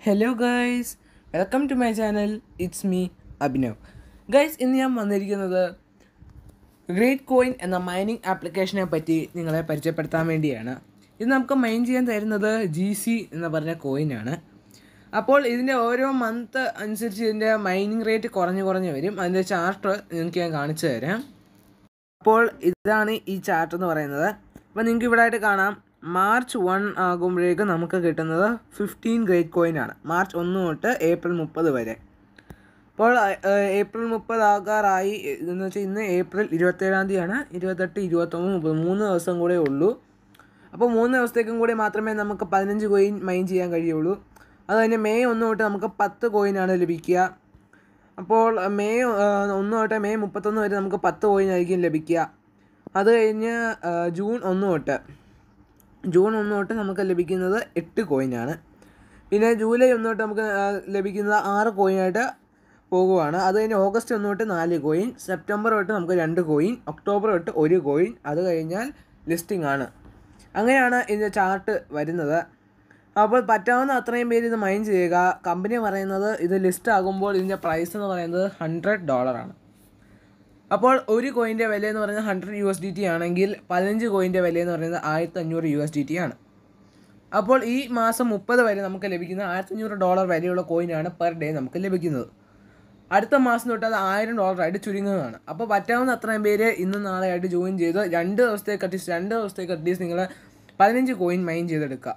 hello guys welcome to my channel it's me Abhinav guys ഇന്ന് ഞാൻ വന്നിരിക്കുന്നത് ഗ്രേറ്റ് കോയിൻ എന്ന മൈനിങ് ആപ്ലിക്കേഷനെ പറ്റി നിങ്ങളെ പരിചയപ്പെടുത്താൻ വേണ്ടിയാണ് ഇത് നമുക്ക് മൈൻ ചെയ്യാൻ തരുന്നത് ജി സി എന്ന് പറഞ്ഞ കോയിനാണ് അപ്പോൾ ഇതിൻ്റെ ഓരോ മന്ത് അനുസരിച്ച് ഇതിൻ്റെ മൈനിങ് റേറ്റ് കുറഞ്ഞ് കുറഞ്ഞ് വരും അതിൻ്റെ ചാർട്ട് നിങ്ങൾക്ക് ഞാൻ കാണിച്ചു തരാം അപ്പോൾ ഇതാണ് ഈ ചാർട്ട് എന്ന് പറയുന്നത് അപ്പോൾ നിങ്ങൾക്ക് ഇവിടെ ആയിട്ട് കാണാം മാർച്ച് വൺ ആകുമ്പോഴേക്കും നമുക്ക് കിട്ടുന്നത് ഫിഫ്റ്റീൻ ഗ്രേറ്റ് കോയിൻ ആണ് മാർച്ച് ഒന്ന് തൊട്ട് ഏപ്രിൽ മുപ്പത് വരെ അപ്പോൾ ഏഹ്, ഏപ്രിൽ മുപ്പത് ആകാറായി എന്ന് വെച്ചാൽ ഇന്ന് ഏപ്രിൽ ഇരുപത്തേഴാം തീയതിയാണ് ഇരുപത്തെട്ട് ഇരുപത്തൊമ്പത് മുപ്പത് മൂന്ന് ദിവസം കൂടെ ഉള്ളൂ അപ്പോൾ മൂന്ന് ദിവസത്തേക്കും കൂടി മാത്രമേ നമുക്ക് പതിനഞ്ച് കോയിൻ മൈൻ ചെയ്യാൻ കഴിയുള്ളൂ അത് കഴിഞ്ഞ് മെയ് ഒന്ന് തൊട്ട് നമുക്ക് പത്ത് കോയിനാണ് ലഭിക്കുക അപ്പോൾ മെയ് ആ, ഒന്ന് തൊട്ട് മെയ് മുപ്പത്തൊന്ന് വരെ നമുക്ക് പത്ത് കോയിൻ ആയിരിക്കും ലഭിക്കുക അത് കഴിഞ്ഞ് ആ, ജൂൺ ഒന്ന് തൊട്ട് ജൂൺ ഒന്ന് തൊട്ട് നമുക്ക് ലഭിക്കുന്നത് എട്ട് കോയിനാണ് പിന്നെ ജൂലൈ ഒന്ന് തൊട്ട് നമുക്ക് ആ, ലഭിക്കുന്നത് ആറ് കോയിനായിട്ട് പോകുവാണ് അത് കഴിഞ്ഞ് ഓഗസ്റ്റ് ഒന്ന് തൊട്ട് നാല് കോയിൻ സെപ്റ്റംബർ തൊട്ട് നമുക്ക് രണ്ട് കോയിൻ ഒക്ടോബർ തൊട്ട് ഒരു കോയിൻ അത് കഴിഞ്ഞാൽ ലിസ്റ്റിംഗ് ആണ് അങ്ങനെയാണ് ഇതിൻ്റെ ചാർട്ട് വരുന്നത് അപ്പോൾ പറ്റാവുന്ന അത്രയും പേര് ഇത് മൈൻ ചെയ്യുക കമ്പനി പറയുന്നത് ഇത് ലിസ്റ്റ് ആകുമ്പോൾ ഇതിൻ്റെ പ്രൈസ് എന്ന് പറയുന്നത് ഹൺഡ്രഡ് ഡോളറാണ് അപ്പോൾ ഒരു കോയിൻ്റെ വില എന്ന് പറയുന്നത് hundred U S D T ആണെങ്കിൽ പതിനഞ്ച് കോയിൻ്റെ വില എന്ന് പറയുന്നത് ആയിരത്തി അഞ്ഞൂറ് യു എസ് ഡി ടി ആണ് അപ്പോൾ ഈ മാസം മുപ്പത് വരെ നമുക്ക് ലഭിക്കുന്ന ആയിരത്തി അഞ്ഞൂറ് ഡോളർ വരെയുള്ള കോയിനാണ് പെർ ഡേ നമുക്ക് ലഭിക്കുന്നത് അടുത്ത മാസം തൊട്ട് അത് ആയിരം ഡോളറായിട്ട് ചുരുങ്ങുന്നതാണ് അപ്പോൾ പറ്റാവുന്ന അത്രയും പേര് ഇന്ന് നാളെ ആയിട്ട് ജോയിൻ ചെയ്ത് രണ്ട് ദിവസത്തേക്ക് അറ്റ്ലീസ്റ്റ് രണ്ട് ദിവസത്തേക്ക് അറ്റ്ലീസ്റ്റ് നിങ്ങൾ പതിനഞ്ച് കോയിൻ മൈൻ ചെയ്തെടുക്കുക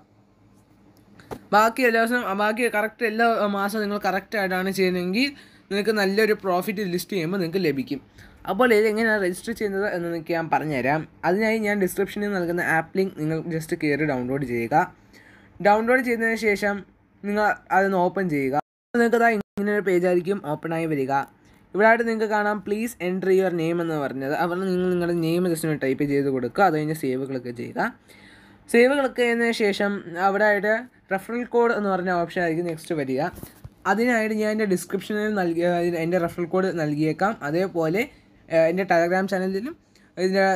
ബാക്കി എല്ലാ ദിവസവും ബാക്കി കറക്റ്റ് എല്ലാ മാസവും നിങ്ങൾ കറക്റ്റ് ആയിട്ടാണ് ചെയ്യുന്നതെങ്കിൽ നിങ്ങൾക്ക് നല്ലൊരു പ്രോഫിറ്റ് ലിസ്റ്റ് ചെയ്യുമ്പോൾ നിങ്ങൾക്ക് ലഭിക്കും അപ്പോൾ ഇത് എങ്ങനെയാണ് രജിസ്റ്റർ ചെയ്യുന്നത് എന്ന് നിങ്ങൾക്ക് ഞാൻ പറഞ്ഞുതരാം അതിനായി ഞാൻ ഡിസ്ക്രിപ്ഷനിൽ നൽകുന്ന ആപ്പ് ലിങ്ക് നിങ്ങൾ ജസ്റ്റ് കയറി ഡൗൺലോഡ് ചെയ്യുക ഡൗൺലോഡ് ചെയ്തതിന് ശേഷം നിങ്ങൾ അതൊന്ന് ഓപ്പൺ ചെയ്യുക നിങ്ങൾക്ക് അതാ ഇങ്ങനെ ഒരു പേജ് ആയിരിക്കും ഓപ്പൺ ആയി വരിക ഇവിടെ ആയിട്ട് നിങ്ങൾക്ക് കാണാം പ്ലീസ് എൻട്രി യുവർ നെയിം എന്ന് പറഞ്ഞത് അവർ നിങ്ങൾ നിങ്ങളുടെ നെയിം ജസ്റ്റ് ഒന്ന് ടൈപ്പ് ചെയ്ത് കൊടുക്കുക അത് കഴിഞ്ഞ് സേവ് ക്ലിക്ക് ചെയ്യുക സേവ് ക്ലിക്ക് ചെയ്യുന്നതിന് ശേഷം അവിടെ ആയിട്ട് റെഫറൽ കോഡ് എന്ന് പറഞ്ഞ ഓപ്ഷൻ ആയിരിക്കും നെക്സ്റ്റ് വരിക അതിനായിട്ട് ഞാൻ എൻ്റെ ഡിസ്ക്രിപ്ഷനിൽ നൽകിയ എൻ്റെ റെഫറൽ കോഡ് നൽകിയേക്കാം അതേപോലെ ഏഹ്, എൻ്റെ ടെലഗ്രാം ചാനലിലും ഇതിൻ്റെ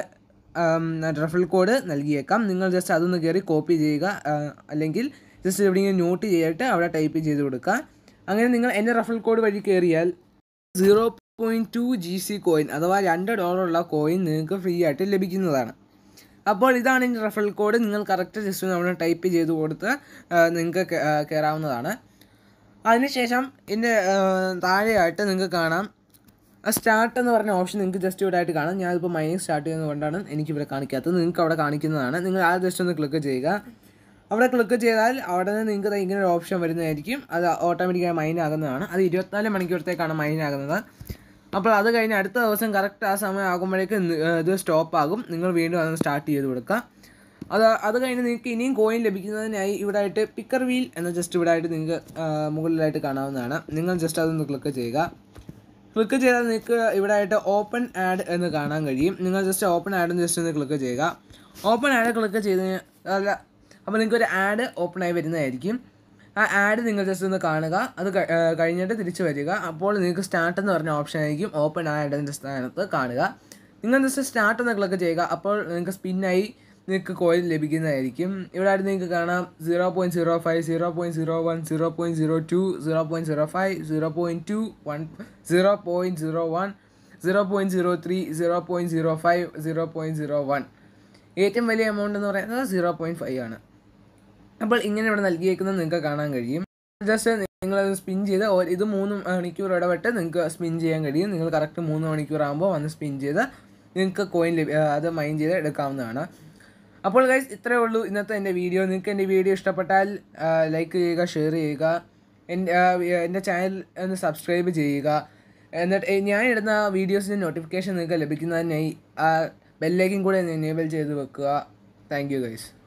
റെഫറൽ കോഡ് നൽകിയേക്കാം നിങ്ങൾ ജസ്റ്റ് അതൊന്ന് കയറി കോപ്പി ചെയ്യുക ആഹ്, അല്ലെങ്കിൽ ജസ്റ്റ് എവിടെയെങ്കിലും നോട്ട് ചെയ്തിട്ട് അവിടെ ടൈപ്പ് ചെയ്ത് കൊടുക്കുക അങ്ങനെ നിങ്ങൾ എൻ്റെ റെഫറൽ കോഡ് വഴി കയറിയാൽ zero point two G C coin അഥവാ രണ്ട് ഡോളറുള്ള കോയിൻ നിങ്ങൾക്ക് ഫ്രീ ആയിട്ട് ലഭിക്കുന്നതാണ് അപ്പോൾ ഇതാണ് എൻ്റെ റെഫറൽ കോഡ് നിങ്ങൾ കറക്റ്റ് ജസ്റ്റ് നമ്മൾ ടൈപ്പ് ചെയ്ത് കൊടുത്ത് ആ, നിങ്ങൾക്ക് കേ- ആ, കയറാവുന്നതാണ് അതിനുശേഷം ഇതിൻ്റെ താഴെയായിട്ട് നിങ്ങൾക്ക് കാണാം സ്റ്റാർട്ട് എന്ന് പറഞ്ഞ ഓപ്ഷൻ നിങ്ങൾക്ക് ജസ്റ്റ് ഇവിടെ ആയിട്ട് കാണാം ഞാനിപ്പോൾ മൈനിങ് സ്റ്റാർട്ട് ചെയ്യുന്നതുകൊണ്ടാണ് എനിക്ക് ഇവിടെ കാണിക്കാത്തത് നിങ്ങൾക്ക് അവിടെ കാണിക്കുന്നതാണ് നിങ്ങൾ ആ ജസ്റ്റ് ഒന്ന് ക്ലിക്ക് ചെയ്യുക അവിടെ ക്ലിക്ക് ചെയ്താൽ അവിടെ നിന്ന് നിങ്ങൾക്ക് ദാ ഇങ്ങനെ ഒരു ഓപ്ഷൻ വരുന്നതായിരിക്കും അത് ഓട്ടോമാറ്റിക്കായി മൈൻ ആകുന്നതാണ് അത് ഇരുപത്തിനാല് മണിക്കൂറത്തേക്കാണ് മൈൻ ആകുന്നത് അപ്പോൾ അത് കഴിഞ്ഞ് അടുത്ത ദിവസം കറക്റ്റ് ആ സമയം ആകുമ്പോഴേക്കും നി- ഏഹ് ഇത് സ്റ്റോപ്പ് ആകും നിങ്ങൾ വീണ്ടും അതൊന്ന് സ്റ്റാർട്ട് ചെയ്ത് കൊടുക്കുക അത് അത് കഴിഞ്ഞ് നിങ്ങൾക്ക് ഇനിയും കോയിൻ ലഭിക്കുന്നതിനായി ഇവിടെ ആയിട്ട് പിക്കർ വീൽ എന്ന ജസ്റ്റ് ഇവിടെ ആയിട്ട് നിങ്ങൾക്ക് ആഹ് മുകളിലായിട്ട് കാണാവുന്നതാണ് നിങ്ങൾ ജസ്റ്റ് അതൊന്ന് ക്ലിക്ക് ചെയ്യുക ക്ലിക്ക് ചെയ്താൽ നിങ്ങൾക്ക് ഇവിടെ ആയിട്ട് ഓപ്പൺ ആഡ് എന്ന് കാണാൻ കഴിയും നിങ്ങൾ ജസ്റ്റ് ഓപ്പൺ ആഡ് ജസ്റ്റ് ഒന്ന് ക്ലിക്ക് ചെയ്യുക ഓപ്പൺ ആഡ് ക്ലിക്ക് ചെയ്ത് അല്ല അപ്പോൾ നിങ്ങൾക്ക് ഒരു ആഡ് ഓപ്പൺ ആയി വരുന്നതായിരിക്കും ആ ആഡ് നിങ്ങൾ ജസ്റ്റ് ഒന്ന് കാണുക അത് കഴി- ഏഹ് കഴിഞ്ഞിട്ട് തിരിച്ച് വരിക അപ്പോൾ നിങ്ങൾക്ക് സ്റ്റാർട്ട് എന്ന് പറഞ്ഞ ഓപ്ഷൻ ആയിരിക്കും ഓപ്പൺ ആഡിൻ്റെ സ്ഥാനത്ത് കാണുക നിങ്ങൾ ജസ്റ്റ് സ്റ്റാർട്ട് എന്ന് ക്ലിക്ക് ചെയ്യുക അപ്പോൾ നിങ്ങൾക്ക് സ്പിന്നായി നിങ്ങൾക്ക് കോയിൻ ലഭിക്കുന്നതായിരിക്കും ഇവിടെ ആയിട്ട് നിങ്ങൾക്ക് കാണാം zero point zero five zero point zero one zero point zero two zero point zero five zero point two one zero point zero one zero point zero three zero point zero five zero point zero one ഏറ്റവും വലിയ amount എന്ന് പറയുന്നത് zero point five ആണ് അപ്പോൾ ഇങ്ങനെ ഇവിടെ നൽകിയേക്കുന്നത് നിങ്ങൾക്ക് കാണാൻ കഴിയും ജസ്റ്റ് നിങ്ങൾ സ്പിൻ ചെയ്ത് ഓ- ഇത് മൂന്ന് മണിക്കൂർ ഇടവിട്ട് നിങ്ങൾക്ക് സ്പിൻ ചെയ്യാൻ കഴിയും നിങ്ങൾ കറക്റ്റ് മൂന്ന് മണിക്കൂർ ആകുമ്പോൾ വന്ന് സ്പിൻ ചെയ്ത് നിങ്ങൾക്ക് കോയിൻ ലഭി ആ, അത് മൈൻ ചെയ്ത് എടുക്കാവുന്നതാണ് അപ്പോൾ ഗൈസ് ഇത്രയേ ഉള്ളൂ ഇന്നത്തെ എൻ്റെ വീഡിയോ നിങ്ങൾക്ക് എൻ്റെ വീഡിയോ ഇഷ്ടപ്പെട്ടാൽ ലൈക്ക് ചെയ്യുക ഷെയർ ചെയ്യുക എൻ്റെ ആ, എൻ്റെ ചാനൽ ഒന്ന് സബ്സ്ക്രൈബ് ചെയ്യുക എന്നിട്ട് ഞാൻ ഇടുന്ന വീഡിയോസിൻ്റെ നോട്ടിഫിക്കേഷൻ നിങ്ങൾക്ക് ലഭിക്കുന്നതിനായി ആ ബെല്ലേക്കും കൂടെ ഒന്ന് എനേബിൾ ചെയ്ത് വെക്കുക താങ്ക് യു ഗൈസ്